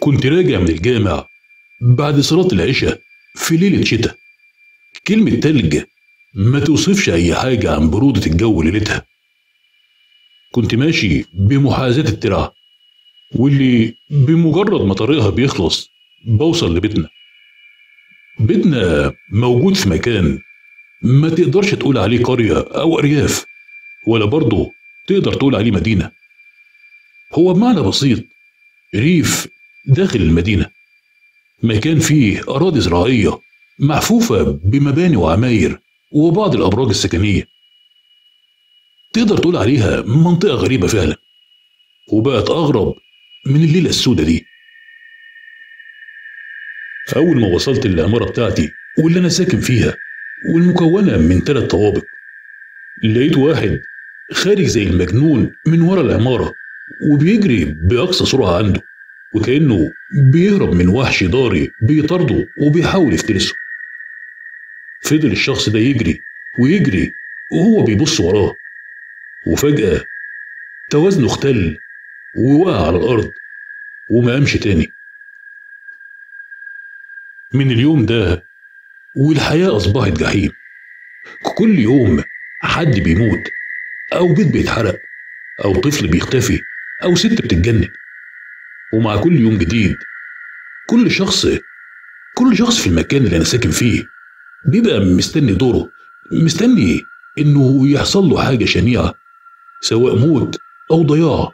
كنت راجع من الجامع بعد صلاة العشاء في ليلة شتاء كلمة تلج ما توصفش أي حاجة عن برودة الجو ليلتها كنت ماشي بمحاذاة الترعة واللي بمجرد ما طريقها بيخلص بوصل لبيتنا بيتنا موجود في مكان ما تقدرش تقول عليه قرية أو أرياف ولا برضه تقدر تقول عليه مدينة هو بمعنى بسيط ريف داخل المدينة مكان فيه أراضي زراعية محفوفة بمباني وعماير وبعض الأبراج السكنية تقدر تقول عليها منطقة غريبة فعلا وبقت أغرب من الليلة السودة دي أول ما وصلت العمارة بتاعتي واللي أنا ساكن فيها والمكونة من ثلاث طوابق لقيت واحد خارج زي المجنون من ورا العمارة وبيجري بأقصى سرعة عنده وكأنه بيهرب من وحش ضاري بيطارده وبيحاول يفترسه فضل الشخص ده يجري ويجري وهو بيبص وراه وفجأة توازنه اختل ووقع على الأرض وما قامش تاني من اليوم ده والحياة أصبحت جحيم كل يوم حد بيموت أو بيت بيتحرق أو طفل بيختفي أو ست بتتجنن ومع كل يوم جديد كل شخص كل شخص في المكان اللي أنا ساكن فيه بيبقى مستني دوره مستني إنه يحصل له حاجة شنيعة سواء موت أو ضياع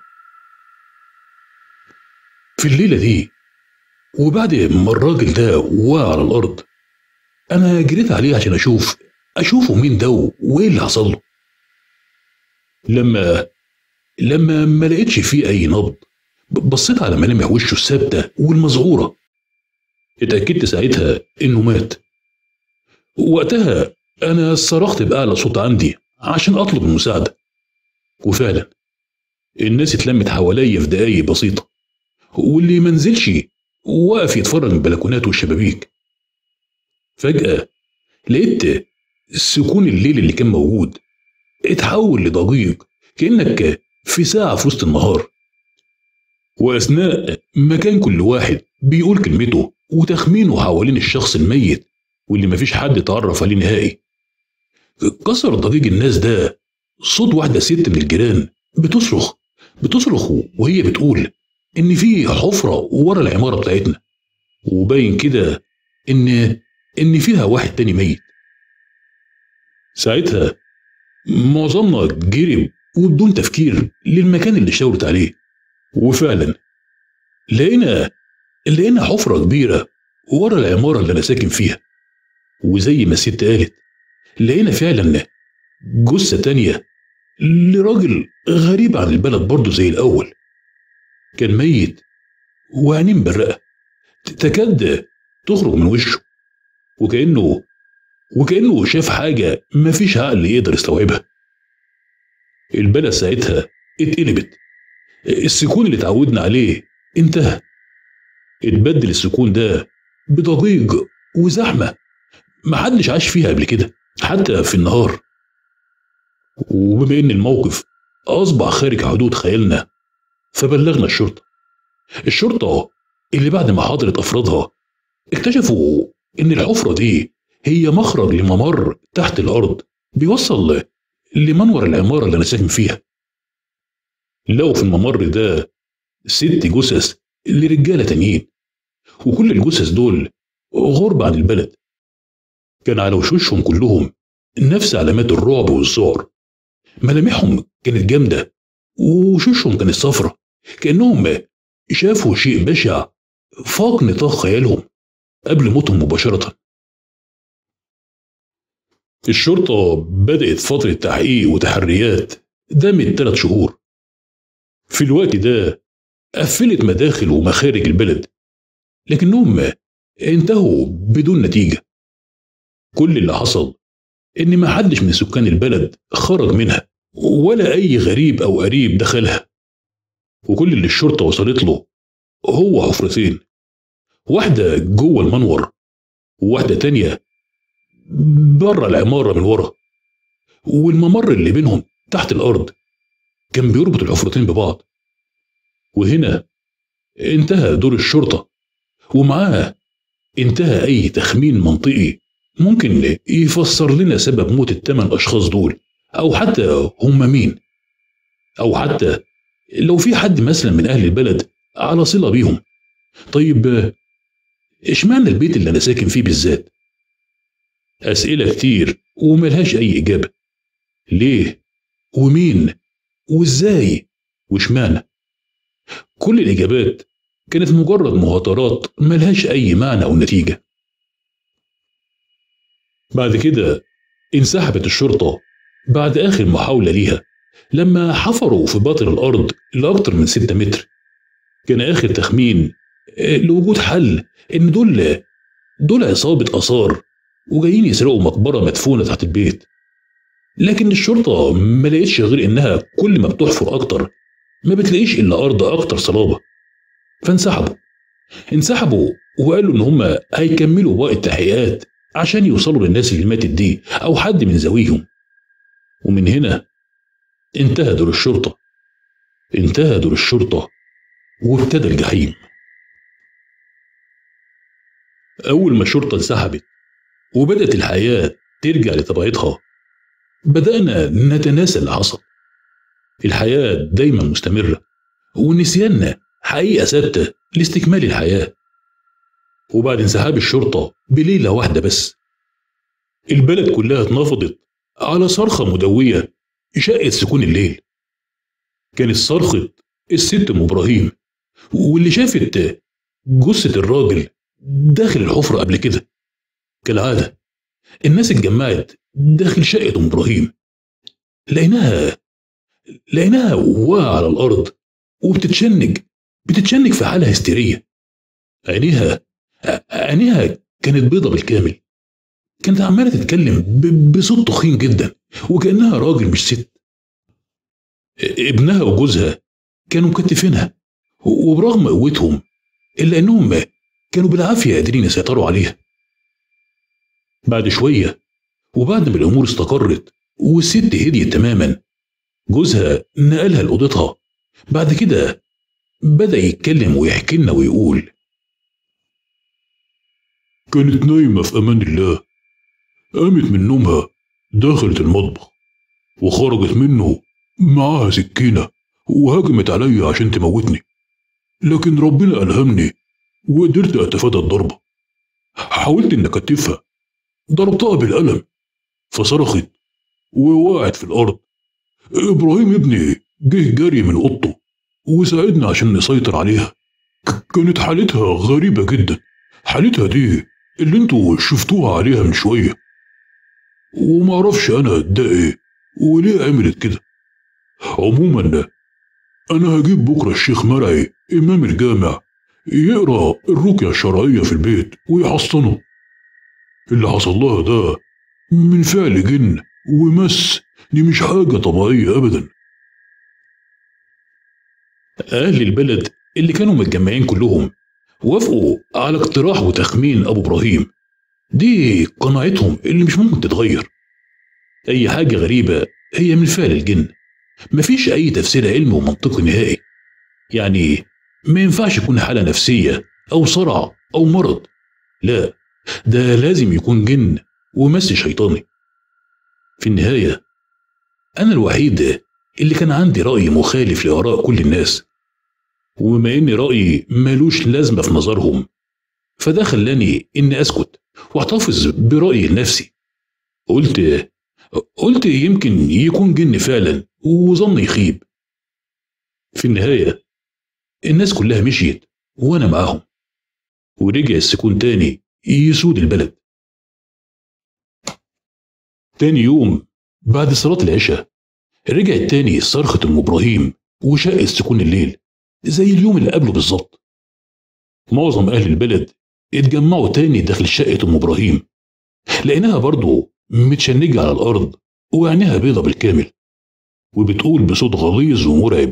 في الليلة دي وبعد ما الراجل ده وقع على الأرض أنا جريت عليه عشان أشوف أشوفه مين ده وإيه اللي حصل له لما لما ما لقيتش فيه أي نبض بصيت على ملامح وشه الثابتة والمذعورة اتأكدت ساعتها إنه مات وقتها أنا صرخت بأعلى صوت عندي عشان أطلب المساعدة وفعلا الناس اتلمت حواليا في دقايق بسيطة واللي منزلش وقف يتفرج من البلكونات والشبابيك فجأة لقيت سكون الليل اللي كان موجود اتحول لضجيج كأنك في ساعة في وسط النهار وأثناء ما كان كل واحد بيقول كلمته وتخمينه حوالين الشخص الميت واللي مفيش حد اتعرف عليه نهائي كسر ضجيج الناس ده صوت واحدة ست من الجيران بتصرخ بتصرخ وهي بتقول إن في حفرة ورا العمارة بتاعتنا وباين كده إن إن فيها واحد تاني ميت ساعتها معظمنا جري وبدون تفكير للمكان اللي شاورت عليه وفعلا لقينا لقينا حفرة كبيرة ورا العمارة اللي أنا ساكن فيها وزي ما الست قالت لقينا فعلا جثة تانية لراجل غريب عن البلد برضه زي الأول كان ميت وعينيه مبرقة تكاد تخرج من وشه وكأنه وكأنه شاف حاجة مفيش عقل يقدر يستوعبها البلد ساعتها اتقلبت السكون اللي اتعودنا عليه انتهى اتبدل السكون ده بضجيج وزحمة محدش عاش فيها قبل كده حتى في النهار وبما ان الموقف اصبح خارج حدود خيالنا فبلغنا الشرطة الشرطة اللي بعد ما حضرت افرادها اكتشفوا ان الحفرة دي هي مخرج لممر تحت الارض بيوصل لمنور العمارة اللي انا ساكن فيها لقوا في الممر ده ست جثث لرجالة تانيين وكل الجثث دول غرب عن البلد كان على وشوشهم كلهم نفس علامات الرعب والذعر ملامحهم كانت جامدة ووشوشهم كانت صفرة كأنهم شافوا شيء بشع فاق نطاق خيالهم قبل موتهم مباشرة الشرطة بدأت فترة تحقيق وتحريات دامت ثلاث شهور في الوقت ده قفلت مداخل ومخارج البلد لكنهم انتهوا بدون نتيجة كل اللي حصل إن ما حدش من سكان البلد خرج منها ولا أي غريب أو قريب دخلها وكل اللي الشرطة وصلت له هو حفرتين واحدة جوه المنور وواحدة تانية بره العمارة من ورا والممر اللي بينهم تحت الأرض كان بيربط الحفرتين ببعض وهنا انتهى دور الشرطة ومعاه انتهى أي تخمين منطقي ممكن يفسر لنا سبب موت الثمان أشخاص دول أو حتى هم مين أو حتى لو في حد مثلا من أهل البلد على صلة بيهم طيب اشمعنى البيت اللي أنا ساكن فيه بالذات أسئلة كتير وملهاش أي إجابة ليه ومين وإزاي واشمعنى كل الإجابات كانت مجرد مهاترات ملهاش أي معنى أو نتيجة بعد كده انسحبت الشرطة بعد آخر محاولة ليها لما حفروا في باطن الأرض لأكتر من ستة متر كان آخر تخمين لوجود حل إن دول دول عصابة آثار وجايين يسرقوا مقبرة مدفونة تحت البيت لكن الشرطة ما لقيتش غير إنها كل ما بتحفر أكتر ما بتلاقيش إلا أرض أكتر صلابة فانسحبوا انسحبوا وقالوا إن هما هيكملوا باقي التحقيقات عشان يوصلوا للناس اللي ماتت دي أو حد من ذويهم ومن هنا انتهى دور الشرطة انتهى دور الشرطة وابتدى الجحيم أول ما الشرطة انسحبت وبدأت الحياة ترجع لطبيعتها بدأنا نتناسى اللي حصل الحياة دايما مستمرة ونسياننا حقيقة ثابتة لاستكمال الحياة وبعد انسحاب الشرطة بليلة واحدة بس البلد كلها اتنفضت على صرخة مدوية شقت سكون الليل كانت صرخة الست ام ابراهيم واللي شافت جثة الراجل داخل الحفرة قبل كده كالعادة الناس اتجمعت داخل شقة ام ابراهيم لقيناها لقيناها واقعة على الأرض وبتتشنج بتتشنج في حالة هستيرية عينيها عينيها كانت بيضة بالكامل كانت عمالة تتكلم بصوت تخين جدا وكأنها راجل مش ست ابنها وجوزها كانوا مكتفينها وبرغم قوتهم إلا إنهم كانوا بالعافية قادرين يسيطروا عليها بعد شوية وبعد ما الأمور استقرت والست هديت تماما جوزها نقلها لأوضتها بعد كده بدأ يتكلم ويحكي لنا ويقول كانت نايمة في أمان الله قامت من نومها دخلت المطبخ وخرجت منه معاها سكينة وهجمت عليا عشان تموتني لكن ربنا ألهمني وقدرت أتفادى الضربة حاولت إن أكتفها ضربتها بالقلم فصرخت ووقعت في الأرض إبراهيم ابني جه جري من أوضته وساعدنا عشان نسيطر عليها كانت حالتها غريبة جدا حالتها دي اللي انتوا شفتوها عليها من شوية ومعرفش أنا ده إيه وليه عملت كده عموما أنا هجيب بكرة الشيخ مرعي إمام الجامع يقرأ الرقية الشرعية في البيت ويحصنه اللي حصل لها ده من فعل جن ومس دي مش حاجة طبيعية أبدا أهل البلد اللي كانوا متجمعين كلهم وافقوا على اقتراح وتخمين أبو إبراهيم دي قناعتهم اللي مش ممكن تتغير أي حاجة غريبة هي من فعل الجن مفيش أي تفسير علمي ومنطقي نهائي يعني ما ينفعش يكون حالة نفسية أو صرع أو مرض لا ده لازم يكون جن ومس شيطاني في النهاية أنا الوحيد اللي كان عندي رأي مخالف لآراء كل الناس وبما إن رأيي ملوش لازمة في نظرهم فده خلاني إني أسكت واحتفظ برأيي لنفسي قلت قلت يمكن يكون جن فعلا وظني يخيب في النهاية الناس كلها مشيت وأنا معاهم ورجع السكون تاني يسود البلد تاني يوم بعد صلاة العشاء رجعت تاني صرخة أم إبراهيم وشق سكون الليل زي اليوم اللي قبله بالظبط معظم أهل البلد اتجمعوا تاني داخل شقة أم إبراهيم لقيناها برضه متشنجة على الأرض وعينيها بيضة بالكامل وبتقول بصوت غليظ ومرعب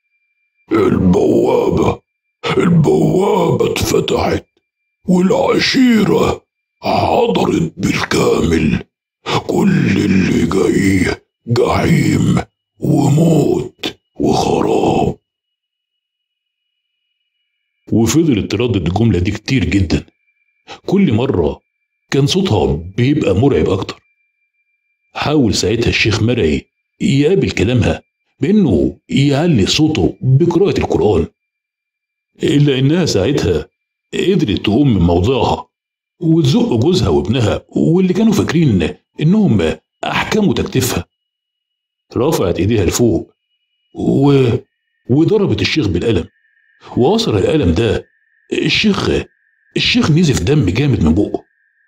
البوابة البوابة اتفتحت والعشيرة حضرت بالكامل كل اللي جاي جحيم وموت وخراب وفضلت تردد الجملة دي كتير جدا كل مرة كان صوتها بيبقى مرعب أكتر حاول ساعتها الشيخ مرعي يقابل كلامها بأنه يعلي صوته بقراءة القرآن إلا إنها ساعتها قدرت تقوم من موضعها وتزق جوزها وابنها واللي كانوا فاكرين إنهم أحكموا تكتيفها رفعت إيديها لفوق و... وضربت الشيخ بالقلم وأثر القلم ده الشيخ الشيخ نزف دم جامد من بقه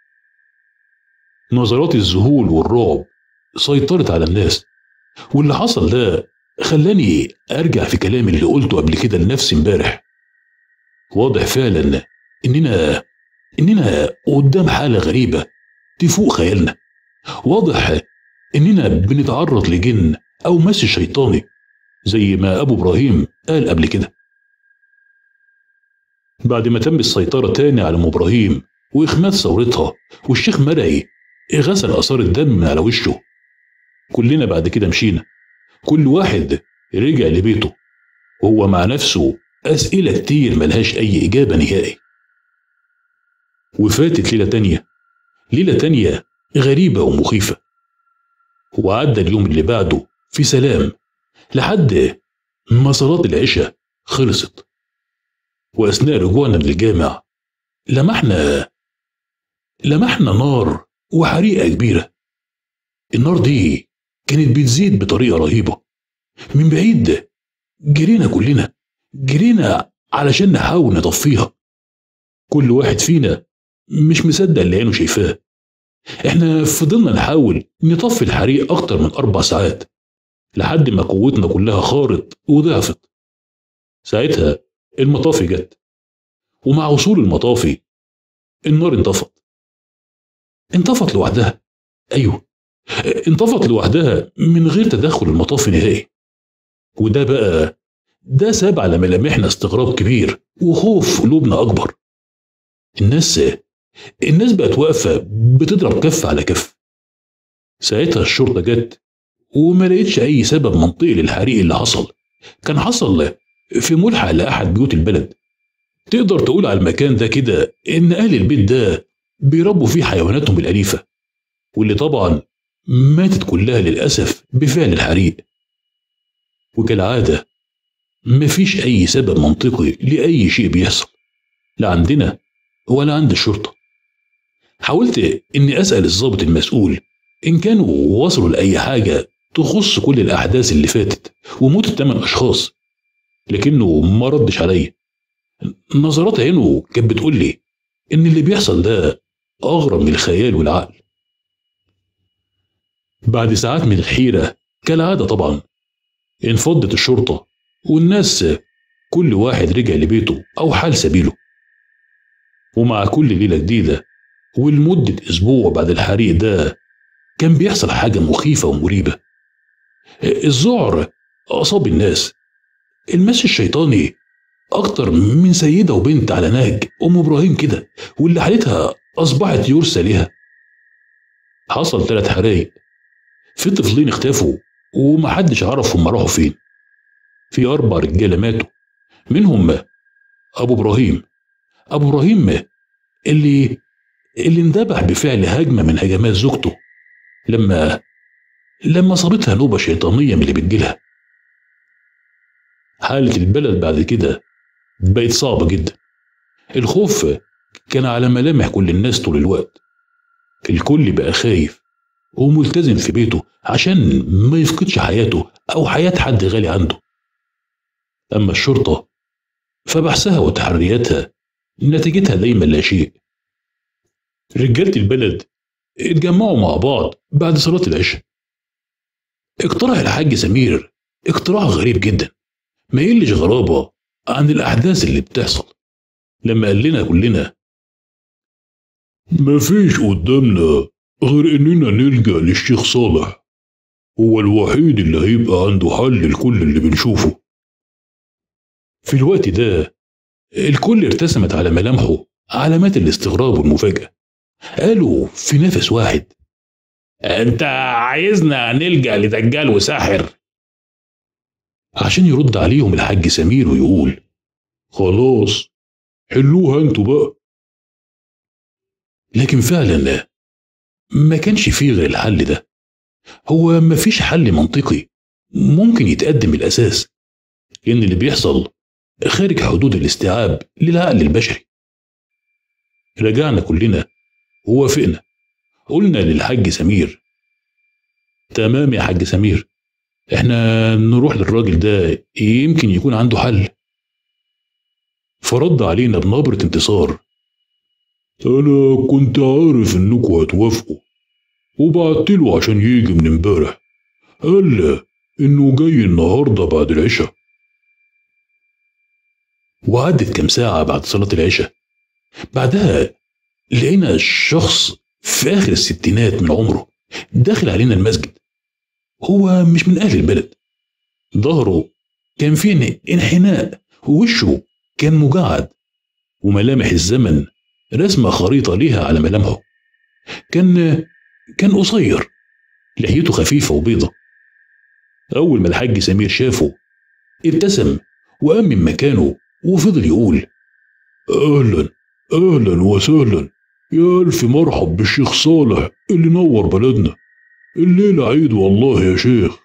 نظرات الذهول والرعب سيطرت على الناس واللي حصل ده خلاني ارجع في كلامي اللي قلته قبل كده لنفسي امبارح واضح فعلا اننا اننا قدام حاله غريبه تفوق خيالنا واضح اننا بنتعرض لجن او مس شيطاني زي ما ابو ابراهيم قال قبل كده بعد ما تم السيطرة تاني على ام ابراهيم واخماد ثورتها والشيخ مرعي غسل اثار الدم من على وشه كلنا بعد كده مشينا كل واحد رجع لبيته وهو مع نفسه أسئلة كتير ملهاش أي إجابة نهائي وفاتت ليلة تانية ليلة تانية غريبة ومخيفة وعدى اليوم اللي بعده في سلام لحد ما صلاة العشاء خلصت وأثناء رجوعنا للجامع لمحنا لمحنا نار وحريقة كبيرة النار دي كانت بتزيد بطريقة رهيبة من بعيد جرينا كلنا جرينا علشان نحاول نطفيها كل واحد فينا مش مصدق اللي عينه شايفاه احنا فضلنا نحاول نطفي الحريق اكتر من اربع ساعات لحد ما قوتنا كلها خارت وضعفت ساعتها المطافي جت ومع وصول المطافي النار انطفت انطفت لوحدها ايوه انطفت لوحدها من غير تدخل المطافي نهائي وده بقى ده ساب على ملامحنا استغراب كبير وخوف في قلوبنا اكبر الناس الناس بقت واقفه بتضرب كف على كف ساعتها الشرطه جت وما لقيتش اي سبب منطقي للحريق اللي حصل كان حصل في ملحق لاحد بيوت البلد تقدر تقول على المكان ده كده ان اهل البيت ده بيربوا فيه حيواناتهم الاليفه واللي طبعا ماتت كلها للاسف بفعل الحريق وكالعاده مفيش اي سبب منطقي لاي شيء بيحصل لا عندنا ولا عند الشرطه حاولت اني اسال الضابط المسؤول ان كانوا وصلوا لاي حاجه تخص كل الاحداث اللي فاتت وموت الثمان اشخاص لكنه ما ردش عليا نظرات عينه كانت بتقول لي ان اللي بيحصل ده اغرب من الخيال والعقل بعد ساعات من الحيره كالعاده طبعا انفضت الشرطه والناس كل واحد رجع لبيته او حال سبيله ومع كل ليله جديده ولمده اسبوع بعد الحريق ده كان بيحصل حاجه مخيفه ومريبه الذعر اصاب الناس المس الشيطاني اكتر من سيده وبنت على نهج ام ابراهيم كده واللي حالتها اصبحت يرثى لها حصل ثلاث حرايق في طفلين اختفوا ومحدش عرف هم راحوا فين في اربع رجاله ماتوا منهم ابو ابراهيم ابو ابراهيم اللي اللي اندبح بفعل هجمه من هجمات زوجته لما لما صابتها نوبه شيطانيه من اللي بتجيلها حاله البلد بعد كده بقت صعبه جدا الخوف كان على ملامح كل الناس طول الوقت الكل بقى خايف وملتزم في بيته عشان ما يفقدش حياته او حياه حد غالي عنده اما الشرطه فبحثها وتحرياتها نتيجتها دايما لا شيء رجاله البلد اتجمعوا مع بعض بعد صلاه العشاء اقترح الحاج سمير اقتراح غريب جدا ما يقلش غرابه عن الاحداث اللي بتحصل لما قال لنا كلنا مفيش قدامنا غير إننا نلجأ للشيخ صالح هو الوحيد اللي هيبقى عنده حل لكل اللي بنشوفه في الوقت ده الكل ارتسمت على ملامحه علامات الاستغراب والمفاجأة قالوا في نفس واحد انت عايزنا نلجأ لدجال وساحر عشان يرد عليهم الحاج سمير ويقول خلاص حلوها انتوا بقى لكن فعلا ما كانش فيه غير الحل ده هو ما فيش حل منطقي ممكن يتقدم الأساس إن اللي بيحصل خارج حدود الاستيعاب للعقل البشري رجعنا كلنا ووافقنا قلنا للحاج سمير تمام يا حاج سمير احنا نروح للراجل ده يمكن يكون عنده حل فرد علينا بنبرة انتصار انا كنت عارف انكوا هتوافقوا وبعتله عشان يجي من امبارح قال انه جاي النهارده بعد العشاء وعدت كام ساعة بعد صلاة العشاء بعدها لقينا شخص في آخر الستينات من عمره داخل علينا المسجد هو مش من أهل البلد ظهره كان فيه انحناء ووشه كان مجعد وملامح الزمن رسمة خريطة ليها على ملامحه كان كان قصير لحيته خفيفة وبيضة أول ما الحاج سمير شافه ابتسم وقام من مكانه وفضل يقول اهلا اهلا وسهلا يا الف مرحب بالشيخ صالح اللي نور بلدنا الليلة عيد والله يا شيخ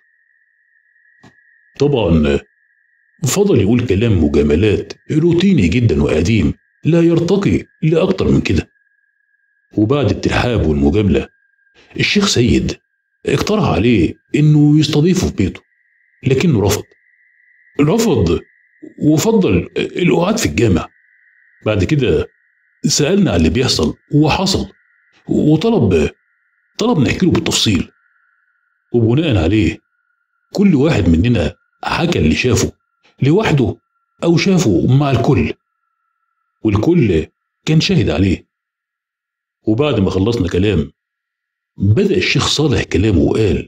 طبعا فضل يقول كلام مجاملات روتيني جدا وقديم لا يرتقي لأكتر من كده وبعد الترحاب والمجاملة الشيخ سيد اقترح عليه انه يستضيفه في بيته لكنه رفض رفض وفضل القعاد في الجامع بعد كده سألنا على اللي بيحصل وحصل وطلب طلب نحكي له بالتفصيل وبناء عليه كل واحد مننا حكى اللي شافه لوحده أو شافه مع الكل والكل كان شاهد عليه وبعد ما خلصنا كلام بدأ الشيخ صالح كلامه وقال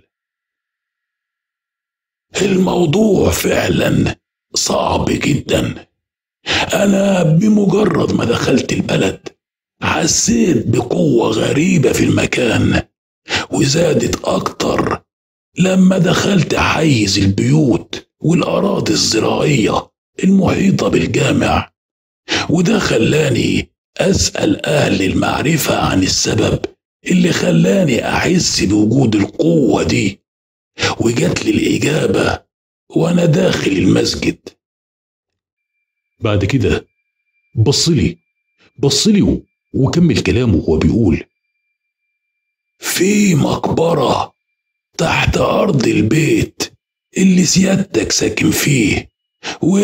الموضوع فعلا صعب جدا انا بمجرد ما دخلت البلد حسيت بقوة غريبة في المكان وزادت اكتر لما دخلت حيز البيوت والاراضي الزراعية المحيطة بالجامع وده خلاني اسأل اهل المعرفة عن السبب اللي خلاني احس بوجود القوة دي وجات لي الإجابة وأنا داخل المسجد بعد كده بصلي بصلي وكمل كلامه وهو بيقول في مقبرة تحت أرض البيت اللي سيادتك ساكن فيه و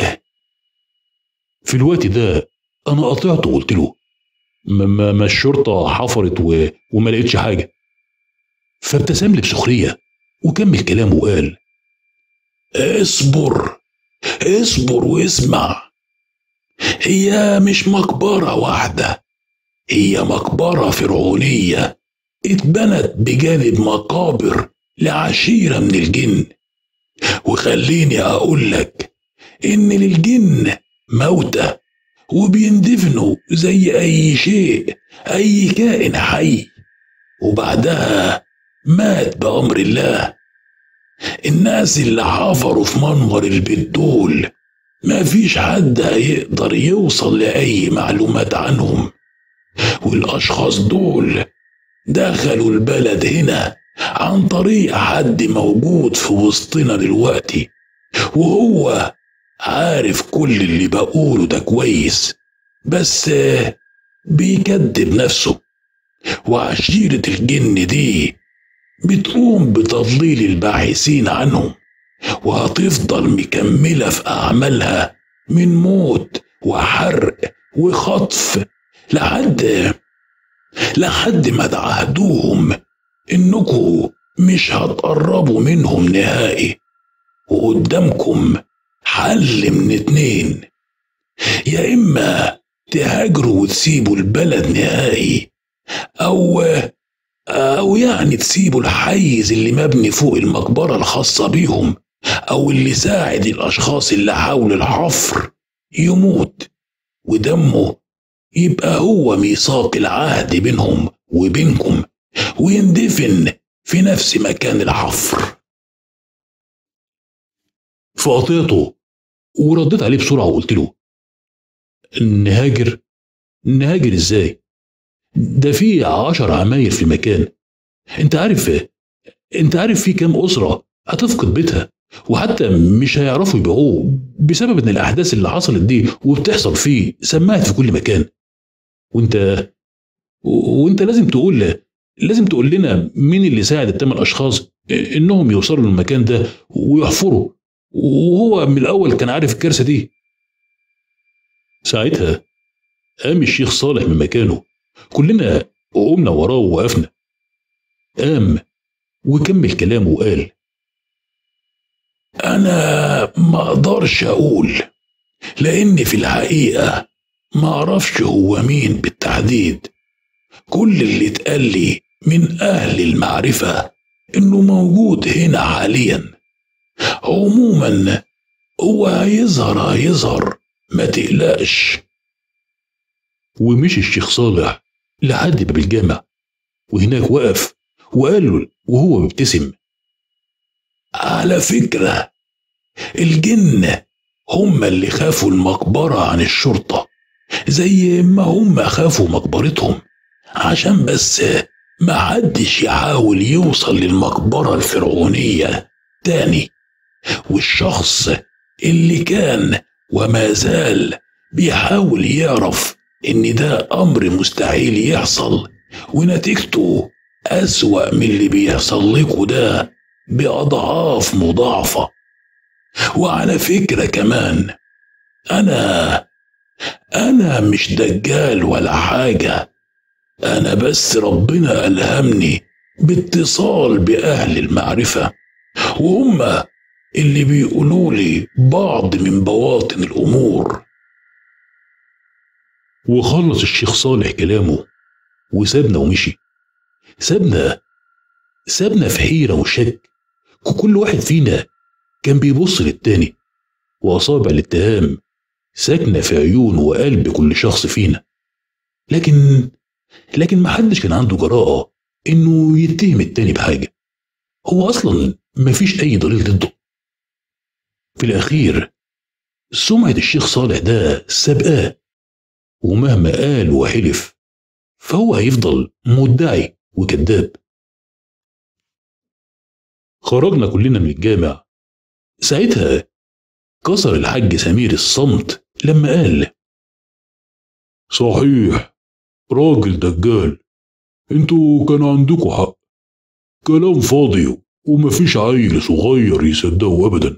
في الوقت ده أنا قطعته وقلت له ما, ما, ما الشرطة حفرت و... وما لقيتش حاجة فابتسم لي بسخرية وكمل كلامه وقال اصبر اصبر واسمع هي مش مقبرة واحدة هي مقبرة فرعونية اتبنت بجانب مقابر لعشيرة من الجن وخليني أقول لك إن للجن موتى وبيندفنوا زي أي شيء أي كائن حي وبعدها مات بأمر الله الناس اللي حفروا في منور البيت دول ما فيش حد هيقدر يوصل لأي معلومات عنهم والأشخاص دول دخلوا البلد هنا عن طريق حد موجود في وسطنا دلوقتي وهو عارف كل اللي بقوله ده كويس بس بيكذب نفسه وعشيرة الجن دي بتقوم بتضليل الباحثين عنهم وهتفضل مكملة في أعمالها من موت وحرق وخطف لحد لحد ما تعهدوهم إنكم مش هتقربوا منهم نهائي وقدامكم حل من اتنين يا إما تهاجروا وتسيبوا البلد نهائي أو أو يعني تسيبوا الحيز اللي مبني فوق المقبرة الخاصة بيهم أو اللي ساعد الأشخاص اللي حول الحفر يموت ودمه يبقى هو ميثاق العهد بينهم وبينكم ويندفن في نفس مكان الحفر فقطعته ورديت عليه بسرعة وقلت له نهاجر نهاجر ازاي ده في عشر عماير في المكان انت عارف انت عارف في كام اسره هتفقد بيتها وحتى مش هيعرفوا يبيعوه بسبب ان الاحداث اللي حصلت دي وبتحصل فيه سمعت في كل مكان وانت وانت لازم تقول لازم تقول لنا مين اللي ساعد الثمان اشخاص انهم يوصلوا للمكان ده ويحفروا وهو من الاول كان عارف الكارثه دي ساعتها قام الشيخ صالح من مكانه كلنا قمنا وراه ووقفنا قام وكمل كلامه وقال أنا ما أقدرش أقول لأن في الحقيقة ما أعرفش هو مين بالتحديد كل اللي اتقال لي من أهل المعرفة إنه موجود هنا حاليا عموما هو هيظهر هيظهر ما تقلقش ومشي الشيخ صالح لحد باب الجامع وهناك وقف وقال له وهو بيبتسم على فكرة الجن هم اللي خافوا المقبرة عن الشرطة زي ما هم خافوا مقبرتهم عشان بس ما حدش يحاول يوصل للمقبرة الفرعونية تاني والشخص اللي كان وما زال بيحاول يعرف إن ده أمر مستحيل يحصل ونتيجته أسوأ من اللي بيحصل لكم ده بأضعاف مضاعفة وعلى فكرة كمان أنا أنا مش دجال ولا حاجة أنا بس ربنا ألهمني باتصال بأهل المعرفة وهم اللي بيقولوا لي بعض من بواطن الأمور وخلص الشيخ صالح كلامه وسابنا ومشي سابنا سابنا في حيرة وشك كل واحد فينا كان بيبص للتاني وأصابع الاتهام ساكنة في عيون وقلب كل شخص فينا لكن لكن محدش كان عنده جراءة إنه يتهم التاني بحاجة هو أصلا مفيش أي دليل ضده في الأخير سمعة الشيخ صالح ده سابقاه ومهما قال وحلف فهو هيفضل مدعي وكذاب خرجنا كلنا من الجامع ساعتها كسر الحاج سمير الصمت لما قال صحيح راجل دجال انتوا كان عندكوا حق كلام فاضي ومفيش عيل صغير يصدقه ابدا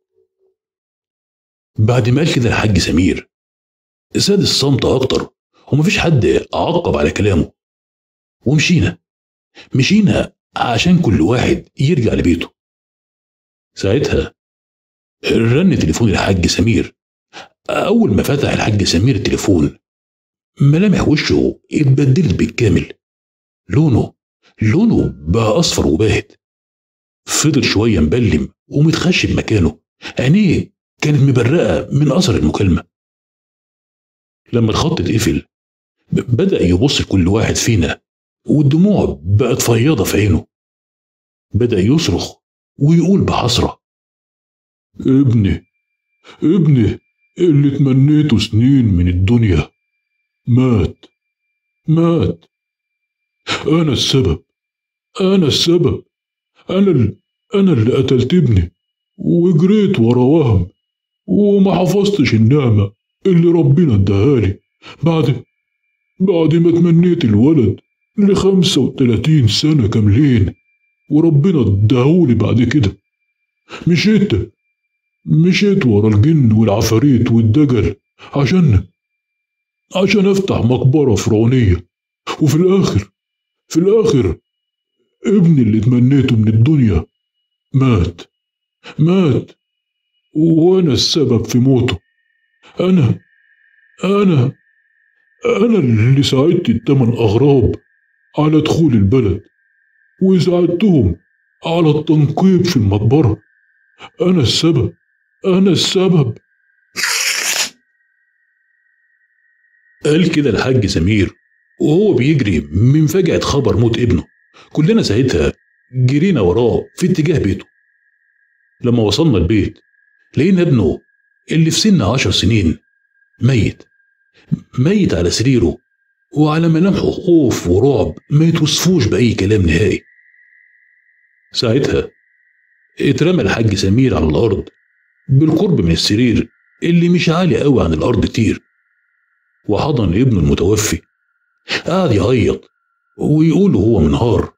بعد ما قال كده الحاج سمير زاد الصمت اكتر ومفيش حد عقب على كلامه ومشينا مشينا عشان كل واحد يرجع لبيته ساعتها رن تليفون الحاج سمير أول ما فتح الحاج سمير التليفون ملامح وشه اتبدلت بالكامل لونه لونه بقى أصفر وباهت فضل شوية مبلم ومتخشب مكانه عينيه كانت مبرقة من أثر المكالمة لما الخط اتقفل بدأ يبص لكل واحد فينا والدموع بقت فياضة في عينه بدأ يصرخ ويقول بحسرة ابني ابني اللي تمنيته سنين من الدنيا مات مات أنا السبب أنا السبب أنا ال... أنا اللي قتلت ابني وجريت ورا وهم وما حفظتش النعمة اللي ربنا اداهالي بعد بعد ما تمنيت الولد لخمسة وتلاتين سنة كاملين وربنا اداهولي بعد كده مشيت مشيت ورا الجن والعفاريت والدجل عشان عشان افتح مقبرة فرعونية وفي الآخر في الآخر ابني اللي تمنيته من الدنيا مات مات وأنا السبب في موته أنا أنا أنا اللي ساعدت التمن أغراب على دخول البلد وساعدتهم على التنقيب في المقبرة أنا السبب أنا السبب قال كده الحاج سمير وهو بيجري من فجأة خبر موت ابنه كلنا ساعتها جرينا وراه في اتجاه بيته لما وصلنا البيت لقينا ابنه اللي في سن عشر سنين ميت ميت على سريره وعلى ملامحه خوف ورعب ما يتوصفوش بأي كلام نهائي ساعتها اترمى الحاج سمير على الأرض بالقرب من السرير اللي مش عالي قوي عن الأرض كتير وحضن ابنه المتوفي قعد يعيط ويقول وهو منهار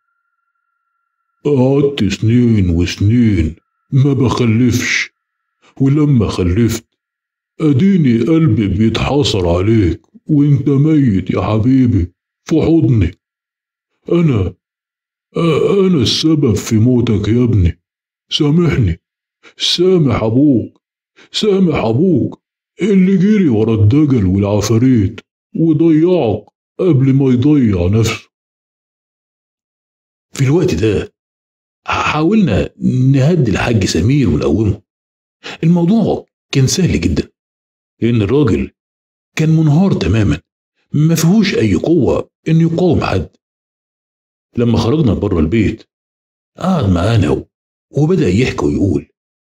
قعدت سنين وسنين ما بخلفش ولما خلفت اديني قلبي بيتحاصر عليك وانت ميت يا حبيبي في حضني انا انا السبب في موتك يا ابني سامحني سامح ابوك سامح ابوك اللي جري ورا الدجل والعفاريت وضيعك قبل ما يضيع نفسه في الوقت ده حاولنا نهدي الحاج سمير ونقومه الموضوع كان سهل جدا لأن الراجل كان منهار تماما ما فيهوش أي قوة إنه يقاوم حد لما خرجنا بره البيت قعد معانا وبدأ يحكي ويقول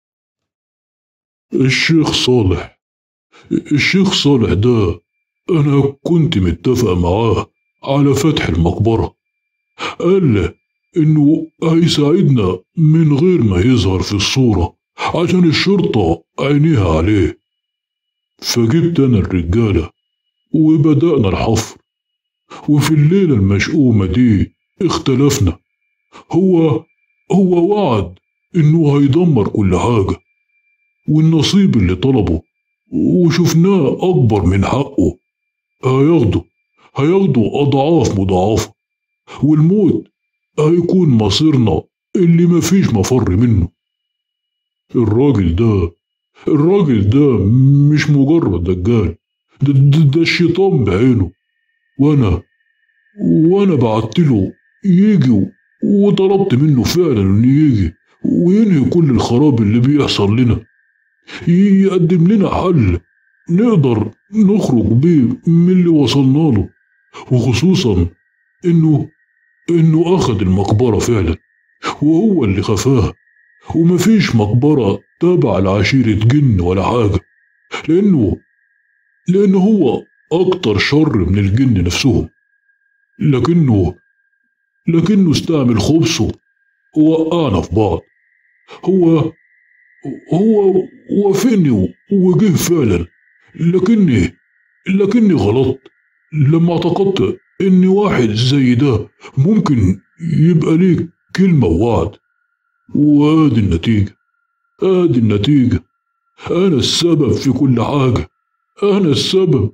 الشيخ صالح الشيخ صالح ده أنا كنت متفق معاه على فتح المقبرة قال إنه هيساعدنا من غير ما يظهر في الصورة عشان الشرطة عينيها عليه فجبت أنا الرجالة وبدأنا الحفر وفي الليلة المشؤومة دي اختلفنا هو هو وعد إنه هيدمر كل حاجة والنصيب اللي طلبه وشفناه أكبر من حقه هياخده هياخده أضعاف مضاعفة والموت هيكون مصيرنا اللي مفيش مفر منه الراجل ده الراجل ده مش مجرد دجال ده, ده, ده الشيطان بعينه وانا وانا بعتله يجي وطلبت منه فعلا انه يجي وينهي كل الخراب اللي بيحصل لنا يقدم لنا حل نقدر نخرج بيه من اللي وصلنا له وخصوصا انه انه اخد المقبرة فعلا وهو اللي خفاها ومفيش مقبرة تابعة لعشيرة جن ولا حاجة لأنه لأنه هو أكتر شر من الجن نفسهم لكنه لكنه استعمل خبثه ووقعنا في بعض هو هو وافقني وجه فعلا لكني لكني غلطت لما اعتقدت ان واحد زي ده ممكن يبقى ليه كلمة ووعد وادي النتيجة ادي النتيجة انا السبب في كل حاجة انا السبب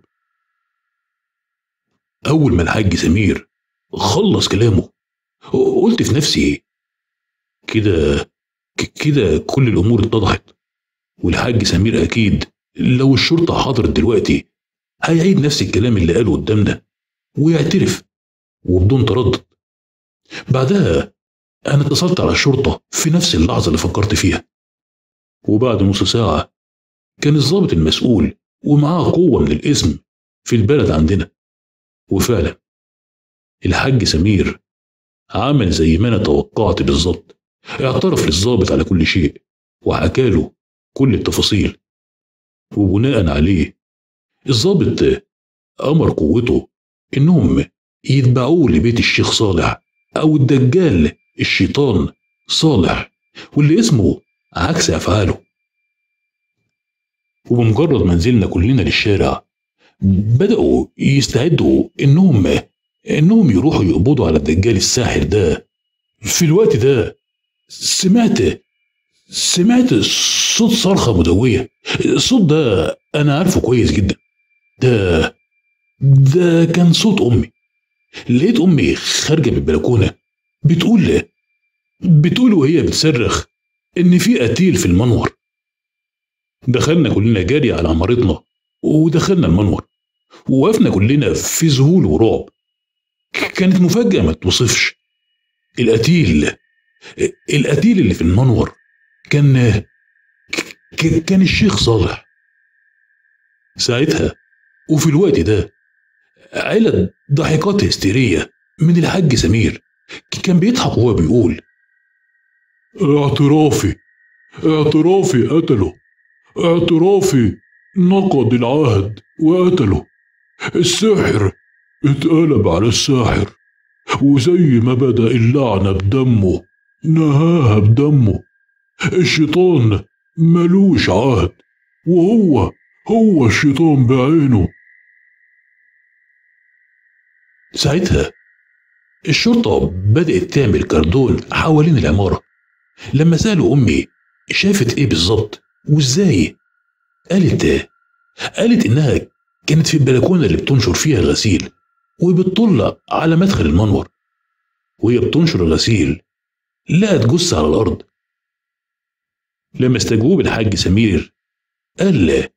أول ما الحاج سمير خلص كلامه قلت في نفسي كده ك- كده كل الأمور اتضحت والحاج سمير أكيد لو الشرطة حضرت دلوقتي هيعيد نفس الكلام اللي قاله قدامنا ويعترف وبدون تردد بعدها أنا اتصلت على الشرطة في نفس اللحظة اللي فكرت فيها وبعد نص ساعة كان الضابط المسؤول ومعاه قوة من الاسم في البلد عندنا وفعلا الحاج سمير عمل زي ما أنا توقعت بالظبط اعترف للضابط على كل شيء وحكى له كل التفاصيل وبناء عليه الضابط أمر قوته إنهم يتبعوه لبيت الشيخ صالح أو الدجال الشيطان صالح واللي اسمه عكس أفعاله وبمجرد ما نزلنا كلنا للشارع بدأوا يستعدوا إنهم إنهم يروحوا يقبضوا على الدجال الساحر ده في الوقت ده سمعت سمعت صوت صرخة مدوية الصوت ده أنا عارفه كويس جدا ده ده كان صوت أمي لقيت أمي خارجة من البلكونة بتقول بتقول وهي بتصرخ إن في قتيل في المنور دخلنا كلنا جري على عمارتنا ودخلنا المنور ووقفنا كلنا في ذهول ورعب كانت مفاجأة ما توصفش القتيل القتيل اللي في المنور كان ك- كان الشيخ صالح ساعتها وفي الوقت ده علت ضحكات هستيرية من الحاج سمير كان بيضحك وهو بيقول اعترافي اعترافي قتله اعترافي نقض العهد وقتله السحر اتقلب على الساحر وزي ما بدأ اللعنة بدمه نهاها بدمه الشيطان ملوش عهد وهو هو الشيطان بعينه ساعتها الشرطة بدأت تعمل كردون حوالين العمارة لما سألوا أمي شافت إيه بالظبط وإزاي قالت قالت إنها كانت في البلكونة اللي بتنشر فيها الغسيل وبتطل على مدخل المنور وهي بتنشر الغسيل لقت جثة على الأرض لما استجوب الحاج سمير قال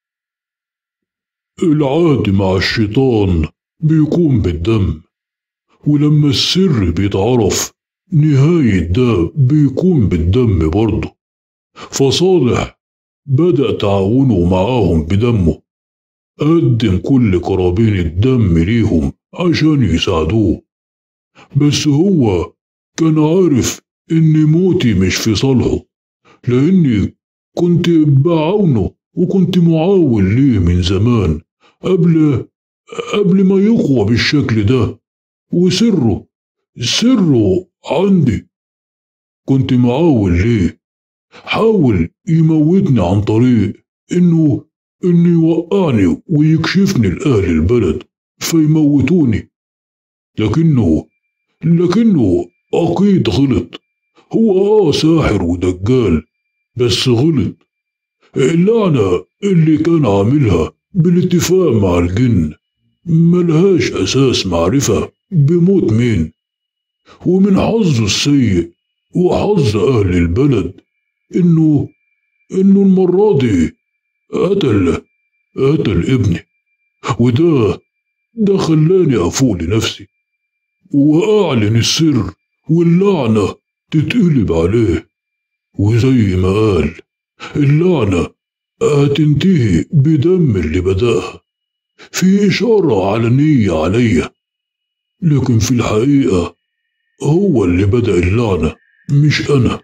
العهد مع الشيطان بيكون بالدم ولما السر بيتعرف نهاية ده بيكون بالدم برضه فصالح بدأ تعاونه معاهم بدمه قدم كل قرابين الدم ليهم عشان يساعدوه بس هو كان عارف إن موتي مش في صالحه لأني كنت بعاونه وكنت معاون ليه من زمان قبل قبل ما يقوى بالشكل ده وسره سره عندي كنت معاون ليه حاول يموتني عن طريق انه انه يوقعني ويكشفني لأهل البلد فيموتوني لكنه لكنه أكيد غلط هو آه ساحر ودجال بس غلط اللعنة اللي كان عاملها بالاتفاق مع الجن ملهاش أساس معرفة بموت مين ومن حظه السيء وحظ أهل البلد إنه إنه المرة دي قتل قتل ابني وده ده خلاني أفوق لنفسي وأعلن السر واللعنة تتقلب عليه وزي ما قال اللعنة هتنتهي بدم اللي بدأها في إشارة علنية عليا لكن في الحقيقة هو اللي بدأ اللعنة مش أنا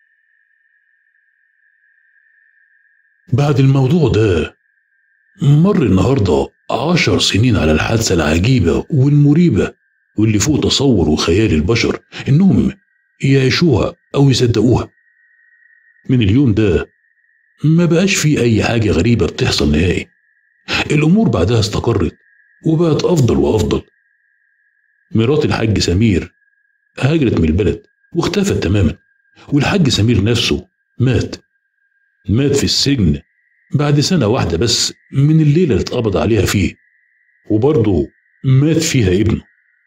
بعد الموضوع ده مر النهاردة عشر سنين على الحادثة العجيبة والمريبة واللي فوق تصور وخيال البشر إنهم يعيشوها أو يصدقوها من اليوم ده ما بقاش في أي حاجة غريبة بتحصل نهائي الأمور بعدها استقرت وبقت أفضل وأفضل مرات الحاج سمير هاجرت من البلد واختفت تماما والحاج سمير نفسه مات مات في السجن بعد سنة واحدة بس من الليلة اللي اتقبض عليها فيه وبرضه مات فيها ابنه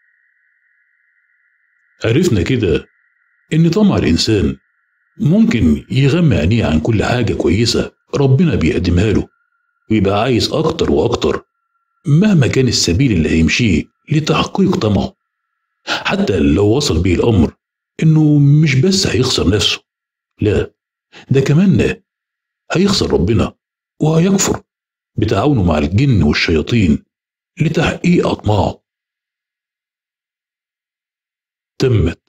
عرفنا كده إن طمع الإنسان ممكن يغمى عينيه عن كل حاجة كويسة ربنا بيقدمها له ويبقى عايز أكتر وأكتر مهما كان السبيل اللي هيمشيه لتحقيق طمعه حتى لو وصل بيه الأمر إنه مش بس هيخسر نفسه لا ده كمان هيخسر ربنا وهيكفر بتعاونه مع الجن والشياطين لتحقيق أطماعه تمت